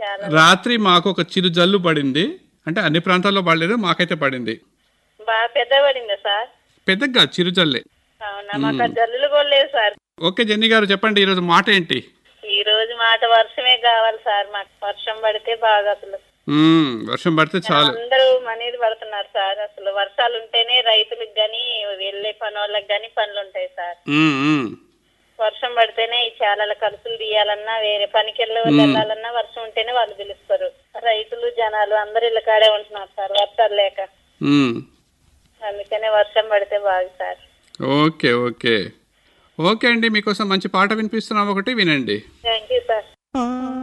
చాలా రాత్రి మాకు ఒక చిరు జల్లు పడింది అంటే అన్ని ప్రాంతాల్లో పడలేదు మాకైతే పడింది బాగా పెద్ద పడిందా సార్ పెద్దగా చిరు జల్లే అవునా మాకు ఆ జల్లులు కూడా లేవు సార్ ఓకే జెన్నీ గారు చెప్పండి ఈరోజు మాట ఏంటి ఈ రోజు మాట వర్షమే కావాలి సార్ మాకు వర్షం పడితే బాగా అసలు మ్మ్, వర్షం పడితే చాలు అందరూ మనీది పడుతున్నారు సార్ అసలు వర్షాలు ఉంటేనే రైతులకు గాని వెళ్ళే పని వాళ్ళకి గాని పనులు ఉంటాయి సార్ మ్మ్, మ్మ్. వర్షం పడితేనే ఈ చాలా ఖర్చులు తీయాలన్నా వేరే పనికి వెళ్ళే వాళ్ళు వెళ్ళాలన్నా వర్షం ఉంటేనే వాళ్ళు పిలుస్తారు రైతులు జనాలు అందరు ఇళ్ళ కాడే ఉంటున్నారు సార్ వర్షాలు లేక మ్మ్. అందుకనే వర్షం పడితే బాగా సార్ ఓకే ఓకే ఓకే అండి మీకోసం మంచి పాట వినిపిస్తున్నాం ఒకటి వినండి థ్యాంక్ యూ సార్